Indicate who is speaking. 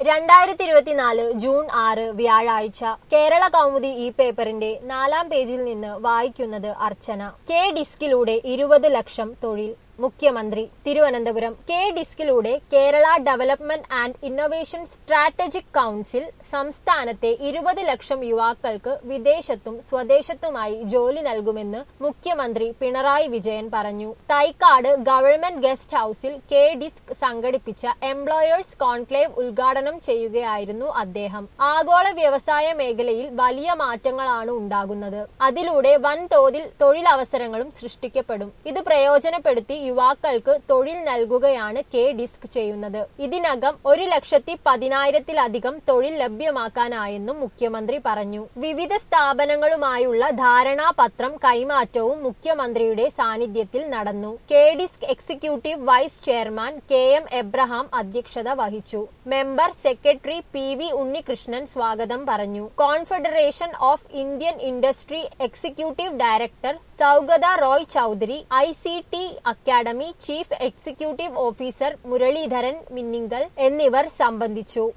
Speaker 1: രണ്ടായിരത്തി ഇരുപത്തിനാല് ജൂൺ ആറ് വ്യാഴാഴ്ച കേരള കൗമുദി ഈ പേപ്പറിന്റെ നാലാം പേജിൽ നിന്ന് വായിക്കുന്നത് അർച്ചന കെ ഡിസ്കിലൂടെ ഇരുപത് ലക്ഷം തൊഴിൽ മുഖ്യമന്ത്രി തിരുവനന്തപുരം കെ ഡിസ്കിലൂടെ Kerala development and innovation strategic council സംസ്ഥാനത്തെ ഇരുപത് ലക്ഷം യുവാക്കൾക്ക് വിദേശത്തും സ്വദേശത്തുമായി ജോലി നൽകുമെന്ന് മുഖ്യമന്ത്രി പിണറായി വിജയൻ പറഞ്ഞു തൈക്കാട് ഗവൺമെന്റ് ഗസ്റ്റ് ഹൌസിൽ കെ ഡിസ്ക് സംഘടിപ്പിച്ച എംപ്ലോയേഴ്സ് കോൺക്ലേവ് ഉദ്ഘാടനം ചെയ്യുകയായിരുന്നു അദ്ദേഹം ആഗോള വ്യവസായ മേഖലയിൽ വലിയ മാറ്റങ്ങളാണ് ഉണ്ടാകുന്നത് അതിലൂടെ വൻതോതിൽ തൊഴിലവസരങ്ങളും സൃഷ്ടിക്കപ്പെടും ഇത് പ്രയോജനപ്പെടുത്തി യുവാക്കൾക്ക് തൊഴിൽ നൽകുകയാണ് കെ ഡിസ്ക് ചെയ്യുന്നത് ഇതിനകം ഒരു ലക്ഷത്തി പതിനായിരത്തിലധികം തൊഴിൽ ലഭ്യമാക്കാനായെന്നും മുഖ്യമന്ത്രി പറഞ്ഞു വിവിധ സ്ഥാപനങ്ങളുമായുള്ള ധാരണാപത്രം കൈമാറ്റവും മുഖ്യമന്ത്രിയുടെ സാന്നിധ്യത്തിൽ നടന്നു K disc executive vice chairman K M Abraham അധ്യക്ഷത വഹിച്ചു member secretary P V Unnikrishnan സ്വാഗതം പറഞ്ഞു confederation of Indian industry executive director Saugata Roy Chowdhury I C T academy chief executive officer Muraleedharan Minninkal എന്നിവർ സംബന്ധിച്ചു